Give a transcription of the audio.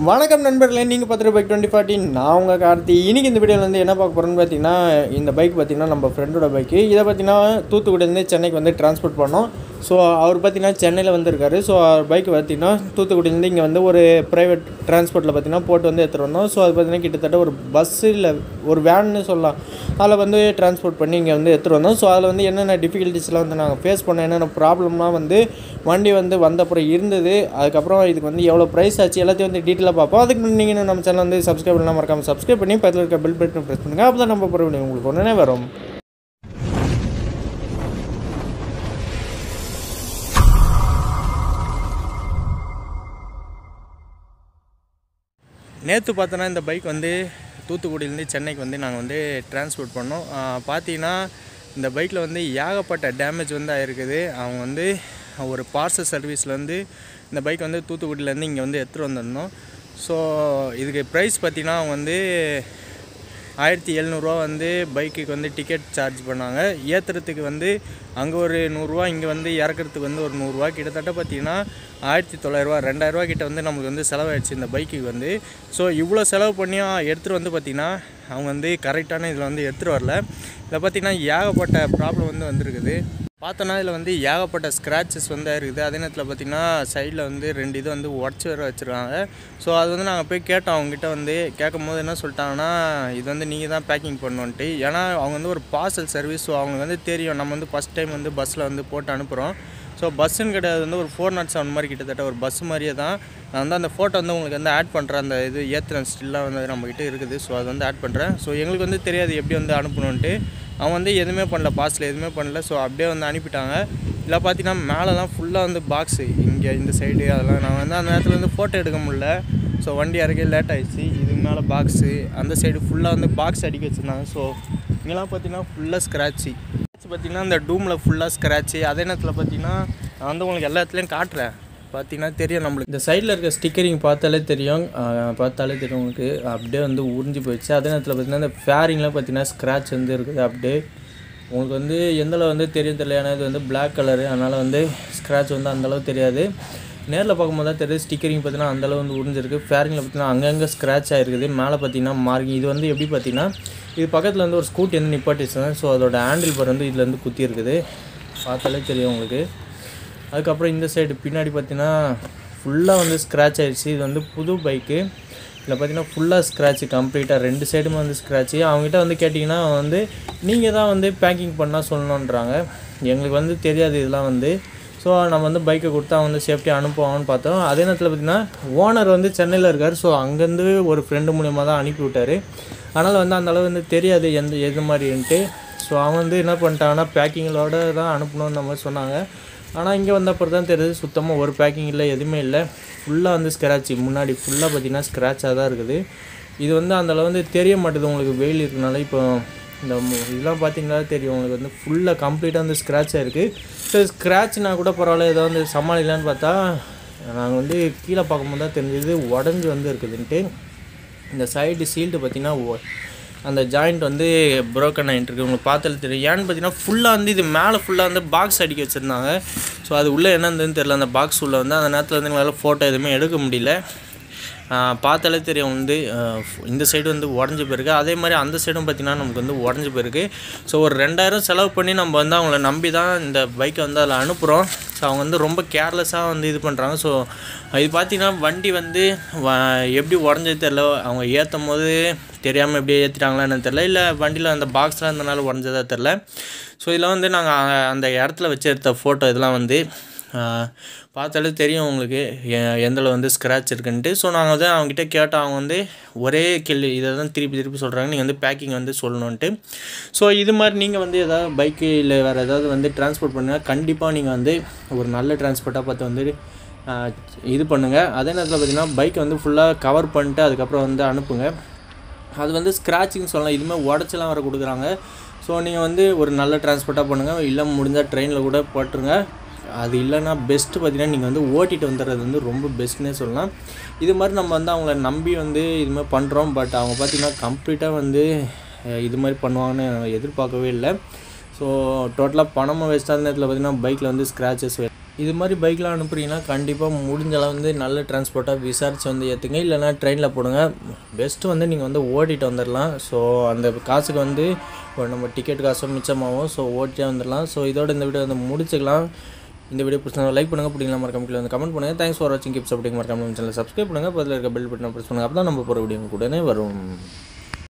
வணக்கம் நண்பர்களே நீங்கள் பார்த்துட்டு பைக் டுவெண்ட்டி ஃபார்ட்டி நான் உங்கள் கார்த்தி இன்றைக்கி இந்த வீடியோவில் வந்து என்ன பார்க்க போகிறோன்னு பார்த்தீங்கன்னா இந்த பைக் பார்த்தீங்கன்னா நம்ம ஃப்ரெண்டோட பைக்கு இதை பார்த்தீங்கன்னா தூத்துக்குடியிலேருந்து சென்னைக்கு வந்து டிரான்ஸ்போர்ட் பண்ணோம் ஸோ அவர் பார்த்தீங்கன்னா சென்னையில் வந்திருக்காரு ஸோ அவர் பைக் பார்த்தீங்கன்னா தூத்துக்குடியிலேருந்து இங்கே வந்து ஒரு ப்ரைவேட் டிரான்ஸ்போர்ட்டில் பார்த்தீங்கன்னா போட்டு வந்து எடுத்துகிட்டு வந்தோம் ஸோ அது பார்த்தீங்கன்னா கிட்டத்தட்ட ஒரு பஸ்ஸு இல்லை ஒரு வேன்னு சொல்லலாம் அதில் வந்து டிரான்ஸ்போர்ட் பண்ணி இங்கே வந்து எடுத்துகிட்டு வந்தோம் ஸோ அதில் வந்து என்னென்ன டிஃபிகல்ட்டிஸ்லாம் வந்து நாங்கள் ஃபேஸ் பண்ண என்னென்ன ப்ராப்ளம்லாம் வந்து வண்டி வந்து வந்தப்புறம் இருந்தது அதுக்கப்புறம் இதுக்கு வந்து எவ்வளோ ப்ரைஸ் ஆச்சு எல்லாத்தையும் வந்து டீட்டெயிலாக பார்ப்போம் அதுக்கு முன்னாடி நீங்கள் நம்ம சேனல் வந்து சப்ஸ்கிரைப் பண்ணால் மறக்காமல் சப்ஸ்கிரைப் பண்ணி பக்கத்தில் இருக்க பெல் பட்டன் ப்ரெஸ் பண்ணுங்கள் அப்போ தான் நம்ம போகிற வீடியோ உங்களுக்கு உடனே வரும் நேற்று பார்த்தோன்னா இந்த பைக் வந்து தூத்துக்குடியிலேருந்து சென்னைக்கு வந்து நாங்கள் வந்து டிரான்ஸ்போர்ட் பண்ணோம் ஆஹ் பார்த்தீங்கன்னா இந்த பைக்கில் வந்து ஏகப்பட்ட டேமேஜ் வந்து ஆயிருக்குது அவங்க வந்து ஒரு பார்சல் சர்வீஸில் வந்து இந்த பைக் வந்து தூத்துக்குடியிலேருந்து இங்கே வந்து எடுத்துகிட்டு வந்திருந்தோம் ஸோ இதுக்கு ப்ரைஸ் பார்த்தீங்கன்னா அவங்க வந்து ஆயிரத்தி எழுநூறுவா வந்து பைக்குக்கு வந்து டிக்கெட் சார்ஜ் பண்ணாங்க ஏற்றுறதுக்கு வந்து அங்கே ஒரு நூறுரூவா இங்கே வந்து இறக்குறதுக்கு வந்து ஒரு நூறுரூவா கிட்டத்தட்ட பார்த்தீங்கன்னா ஆயிரத்தி தொள்ளாயிரரூவா ரெண்டாயிரரூவா கிட்ட வந்து நம்மளுக்கு வந்து செலவாயிடுச்சு இந்த பைக்குக்கு வந்து ஸோ இவ்வளோ செலவு பண்ணியும் எடுத்துகிட்டு வந்து பார்த்திங்கன்னா அவங்க வந்து கரெக்டான இதில் வந்து எடுத்துகிட்டு வரல இதில் பார்த்திங்கன்னா ஏகப்பட்ட ப்ராப்ளம் வந்து வந்திருக்குது பார்த்தோன்னா இதில் வந்து ஏகப்பட்ட ஸ்க்ராச்சஸ் வந்து இருக்குது அதே நேரத்தில் பார்த்திங்கன்னா சைடில் வந்து ரெண்டு இது வந்து உடச்சி வர வச்சுருக்காங்க ஸோ அது வந்து நாங்கள் போய் கேட்டோம் அவங்ககிட்ட வந்து கேட்கும் போது என்ன சொல்லிட்டாங்கன்னா இது வந்து நீங்கள் தான் பேக்கிங் பண்ணணுன்ட்டு ஏன்னா அவங்க வந்து ஒரு பார்சல் சர்வீஸ் ஸோ அவங்களுக்கு வந்து தெரியும் நம்ம வந்து ஃபஸ்ட் டைம் வந்து பஸ்ஸில் வந்து போட்டு அனுப்புகிறோம் ஸோ பஸ்ஸுன்னு கிடையாது வந்து ஒரு ஃபோர் நாட் செவன் மாதிரி கிட்டத்தட்ட ஒரு பஸ் மாதிரியே தான் நான் வந்து அந்த ஃபோட்டோ வந்து உங்களுக்கு வந்து ஆட் பண்ணுறேன் அந்த இது ஏற்றுறேன் ஸ்டில்லாக வந்து நம்மக்கிட்ட இருக்குது ஸோ அது வந்து ஆட் பண்ணுறேன் ஸோ எங்களுக்கு வந்து தெரியாது எப்படி வந்து அனுப்பணுன்ட்டு அவன் வந்து எதுவுமே பண்ணல பாஸில் எதுவுமே பண்ணல ஸோ அப்படியே வந்து அனுப்பிட்டாங்க இதில் பார்த்தீங்கன்னா மேலெலாம் ஃபுல்லாக வந்து பாக்ஸு இங்கே இந்த சைடு அதெல்லாம் நான் வந்து அந்த நேரத்தில் வந்து ஃபோட்டோ எடுக்க முடியல ஸோ வண்டி இறக்கி லேட் ஆயிடுச்சு இதுக்கு மேலே பாக்ஸு அந்த சைடு ஃபுல்லாக வந்து பாக்ஸ் அடிக்க வச்சுருந்தாங்க ஸோ இங்கெல்லாம் பார்த்தீங்கன்னா ஃபுல்லாக ஸ்க்ராட்சி பார்த்தீங்கன்னா இந்த டூமில் ஃபுல்லாக ஸ்க்ராட்சு அதே நேரத்தில் பார்த்தீங்கன்னா நான் வந்து உங்களுக்கு எல்லா இடத்துலையும் காட்டுறேன் பார்த்தீங்கன்னா தெரியும் நம்மளுக்கு இந்த சைடில் இருக்க ஸ்டிக்கரிங் பார்த்தாலே தெரியும் ஆஹ் பார்த்தாலே தெரியும் உங்களுக்கு அப்படியே வந்து உறிஞ்சி போயிடுச்சு அதே நேரத்தில் பார்த்தீங்கன்னா இந்த ஃபேரிங்லாம் பார்த்தீங்கன்னா ஸ்க்ராட்ச் வந்து இருக்குது அப்படியே உங்களுக்கு வந்து எந்தளவு வந்து தெரியும் தெரியல ஏன்னா இது வந்து பிளாக் கலரு அதனால் வந்து ஸ்க்ராட்ச் வந்து அந்தளவு தெரியாது நேரில் பார்க்கும்போது தான் தெரியுது ஸ்டிக்கரிங் பார்த்தீங்கன்னா அந்தளவு வந்து உறிஞ்சிருக்கு ஃபேரிங்கில் பார்த்தீங்கன்னா அங்கங்கே ஸ்க்ராட்ச் ஆகிருக்குது மேலே பார்த்தீங்கன்னா மார்க்கிங் இது வந்து எப்படி பார்த்தீங்கன்னா இது பக்கத்தில் வந்து ஒரு ஸ்கூட்டி வந்து நிப்பாட்டிச்சுங்க ஸோ அதோட ஹேண்டில் பார் வந்து இதில் வந்து குத்தி இருக்குது பார்த்தாலே தெரியும் உங்களுக்கு அதுக்கப்புறம் இந்த சைடு பின்னாடி பார்த்தீங்கன்னா ஃபுல்லாக வந்து ஸ்க்ராட்ச் ஆயிடுச்சு இது வந்து புது பைக்கு இதில் பார்த்தீங்கன்னா ஃபுல்லாக ஸ்க்ராட்ச் கம்ப்ளீட்டாக ரெண்டு சைடுமே வந்து ஸ்க்ராட்சு அவங்ககிட்ட வந்து கேட்டிங்கன்னா வந்து நீங்கள் தான் வந்து பேக்கிங் பண்ணால் சொல்லணுன்றாங்க எங்களுக்கு வந்து தெரியாது இதெல்லாம் வந்து ஸோ நம்ம வந்து பைக்கை கொடுத்தா வந்து சேஃப்டியாக அனுப்புவாங்கன்னு பார்த்தோம் அதே நேரத்தில் பார்த்தீங்கன்னா ஓனர் வந்து சென்னையில் இருக்கார் ஸோ அங்கேருந்து ஒரு ஃப்ரெண்டு மூலியமாக தான் அனுப்பி விட்டார் அதனால் வந்து அந்த அளவு வந்து தெரியாது எந்த எது மாதிரின்ட்டு ஸோ அவன் வந்து என்ன பண்ணிட்டாங்கன்னா பேக்கிங்களோட தான் அனுப்பணும்னு நம்ம சொன்னாங்க ஆனால் இங்கே வந்த அப்புறம் தான் தெரியுது சுத்தமாக ஒரு பேக்கிங் இல்லை எதுவுமே இல்லை ஃபுல்லாக வந்து ஸ்க்ராட்ச் முன்னாடி ஃபுல்லாக பார்த்தீங்கன்னா ஸ்க்ராட்சாக தான் இருக்குது இது வந்து அந்த அளவு வந்து தெரிய மாட்டேது உங்களுக்கு வெயில் இருக்கனால இப்போ இந்த மு- இதெல்லாம் பார்த்தீங்கன்னா தெரியும் உங்களுக்கு வந்து ஃபுல்லாக கம்ப்ளீட்டாக வந்து ஸ்க்ராட்சாக இருக்குது ஸோ ஸ்க்ராட்ச்னா கூட பரவாயில்ல ஏதோ வந்து சமாளிக்கலான்னு பார்த்தா நாங்கள் வந்து கீழே பார்க்கும்போது தான் தெரிஞ்சது உடஞ்சி வந்து இருக்குதுன்ட்டு இந்த சைடு சீல்டு பார்த்தீங்கன்னா ஒ- அந்த ஜாயிண்ட் வந்து broken ஆகிட்டு இருக்கு உங்களுக்கு பார்த்தாலே தெரியும் ஏன்னு பார்த்தீங்கன்னா ஃபுல்லாக வந்து இது மேலே ஃபுல்லாக வந்து பாக்ஸ் அடிக்க வச்சுருந்தாங்க ஸோ அது உள்ளே என்ன இருந்ததுன்னு தெரியல அந்த பாக்ஸ் உள்ளே வந்து அந்த நேரத்தில் வந்து எங்களால் ஃபோட்டோ எதுவுமே எடுக்க முடியல ஆஹ் பார்த்தாலே தெரியும் வந்து ஆஹ் இந்த சைடு வந்து உடஞ்சி போயிருக்கு அதே மாதிரி அந்த சைடும் பார்த்திங்கன்னா நமக்கு வந்து உடஞ்சி போயிருக்கு ஸோ ஒரு ரெண்டாயிரம் செலவு பண்ணி நம்ம வந்து அவங்கள நம்பி தான் இந்த பைக்கை வந்து அதில் அனுப்புகிறோம் ஸோ அவங்க வந்து ரொம்ப கேர்லெஸ்ஸாக வந்து இது பண்ணுறாங்க ஸோ இது பார்த்திங்கன்னா வண்டி வந்து வ- எப்படி உடஞ்சது தெரில அவங்க ஏற்றும் போது தெரியாமல் எப்படி ஏற்றிட்டாங்களா என்னன்னு தெரில இல்லை வண்டியில் அந்த பாக்ஸ்லாம் இருந்தனால உடஞ்சதா தெரில ஸோ இதில் வந்து நாங்கள் அந்த இடத்துல வச்சு எடுத்த ஃபோட்டோ இதெல்லாம் வந்து ஆஹ் பார்த்தாலே தெரியும் உங்களுக்கு எ- எந்தளவு வந்து ஸ்க்ராட்ச் இருக்குன்ட்டு ஸோ நாங்கள் வந்து அவங்ககிட்ட கேட்டோம் அவங்க வந்து ஒரே கேள்வி இதை தான் திருப்பி திருப்பி சொல்கிறாங்க நீங்கள் வந்து பேக்கிங் வந்து சொல்லணுன்ட்டு ஸோ இது மாதிரி நீங்கள் வந்து ஏதாவது பைக்கு இல்லை வேறு ஏதாவது வந்து டிரான்ஸ்போர்ட் பண்ணுங்கள் கண்டிப்பாக நீங்கள் வந்து ஒரு நல்ல டிரான்ஸ்போர்ட்டாக பார்த்து வந்து ஆஹ் இது பண்ணுங்கள் அதே நேரத்தில் பார்த்தீங்கன்னா பைக்கை வந்து ஃபுல்லாக கவர் பண்ணிட்டு அதுக்கப்புறம் வந்து அனுப்புங்க அது வந்து ஸ்க்ராட்சிங் சொல்லலாம் இதுவுமே உடச்செல்லாம் வர கொடுக்குறாங்க ஸோ நீங்கள் வந்து ஒரு நல்ல டிரான்ஸ்போர்ட்டாக பண்ணுங்கள் இல்லை முடிஞ்சால் ட்ரெயினில் கூட போட்டுருங்க அது இல்லைன்னா பெஸ்ட்டு பார்த்தீங்கன்னா நீங்கள் வந்து ஓட்டிட்டு வந்துடுறது வந்து ரொம்ப பெஸ்ட்னே சொல்லலாம் இது மாதிரி நம்ம வந்து அவங்கள நம்பி வந்து இது மாதிரி பண்ணுறோம் பட் அவங்க பார்த்தீங்கன்னா கம்ப்ளீட்டாக வந்து அஹ், இது மாதிரி பண்ணுவாங்கன்னு எதிர்பார்க்கவே இல்லை ஸோ டோட்டலாக பணமும் வேஸ்ட்டாக நேரத்தில் பார்த்தீங்கன்னா பைக்கில் வந்து ஸ்க்ராச்சஸ் இது மாதிரி பைக்லாம் அனுப்புறீங்கன்னா கண்டிப்பாக முடிஞ்ச அளவு வந்து நல்ல டிரான்ஸ்போர்ட்டாக விசாரித்து வந்து ஏற்றுங்க இல்லைனா ட்ரெயினில் போடுங்க பெஸ்ட்டு வந்து நீங்கள் வந்து ஓட்டிகிட்டு வந்துடலாம் ஸோ அந்த காசுக்கு வந்து இப்போ நம்ம டிக்கெட் காசும் மிச்சமாகும் ஸோ ஓட்டியே வந்துடலாம் ஸோ இதோட இந்த வீடியோ வந்து முடிச்சுக்கலாம் இந்த வீடியோ பிடிச்சா லைக் பண்ணுங்கள் பிடிக்கலாம் மறக்காம கீழே வந்து கமெண்ட் பண்ணுங்கள் தேங்க்ஸ் ஃபார் வாட்சிங் கிப்ஸ் அப்படிங்க மறக்காம நம்ம சேனல் சப்ஸ்கிரைப் பண்ணுங்கள் பதில் இருக்க பெல் பட்டனை ப்ரெஸ் பண்ணுங்கள் அப்போ தான் நம்ம போகிற வீடியோ உடனே வரும்